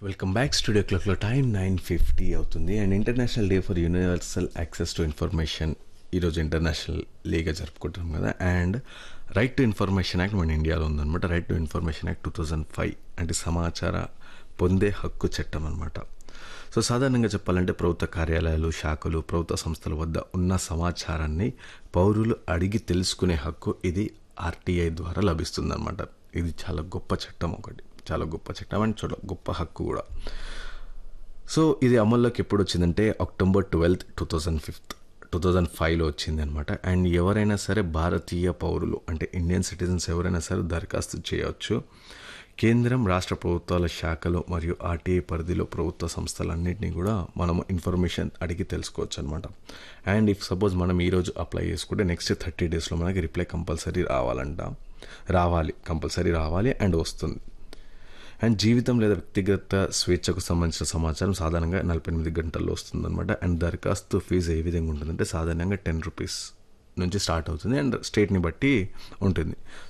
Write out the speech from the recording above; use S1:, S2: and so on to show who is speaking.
S1: welcome back studio క్లాక్లో time nine fifty అవుతుంది and international day for universal access to information ఈరోజు international డేగా జరుపుకుంటున్నాం కదా and right to information act మన ఇండియాలో ఉందన్నమాట right to information act two thousand five అంటే సమాచార పొందే హక్కు చట్టం అనమాట సో సాధారణంగా చెప్పాలంటే ప్రభుత్వ కార్యాలయాలు శాఖలు ప్రభుత్వ సంస్థల వద్ద ఉన్న సమాచారాన్ని పౌరులు అడిగి తెలుసుకునే హక్కు ఇది ఆర్టీఐ ద్వారా లభిస్తుందన్నమాట ఇది చాలా గొప్ప చట్టం ఒకటి చాలా గొప్ప చట్టం అండ్ చాలా గొప్ప హక్కు కూడా సో ఇది అమల్లోకి ఎప్పుడు వచ్చిందంటే October twelfth two thousand fifth two thousand ఫైవ్లో వచ్చింది అనమాట అండ్ ఎవరైనా సరే భారతీయ పౌరులు అంటే ఇండియన్ సిటిజన్స్ ఎవరైనా సరే దరఖాస్తు చేయవచ్చు కేంద్రం రాష్ట్ర ప్రభుత్వాల శాఖలు మరియు ఆర్టీఐ పరిధిలో ప్రభుత్వ సంస్థలన్నింటినీ కూడా మనం ఇన్ఫర్మేషన్ అడిగి తెలుసుకోవచ్చు అనమాట అండ్ ఇఫ్ సపోజ్ మనం ఈరోజు అప్లై చేసుకుంటే నెక్స్ట్ థర్టీ డేస్లో మనకి రిప్లై కంపల్సరీ రావాలంట రావాలి కంపల్సరీ రావాలి అండ్ వస్తుంది అండ్ జీవితం లేదా వ్యక్తిగత స్వేచ్ఛకు సంబంధించిన సమాచారం సాధారణంగా నలభై ఎనిమిది గంటల్లో వస్తుందన్నమాట అండ్ దరఖాస్తు ఫీజు ఏ విధంగా ఉంటుందంటే సాధారణంగా టెన్ రూపీస్ నుంచి స్టార్ట్ అవుతుంది అండ్ స్టేట్ని బట్టి ఉంటుంది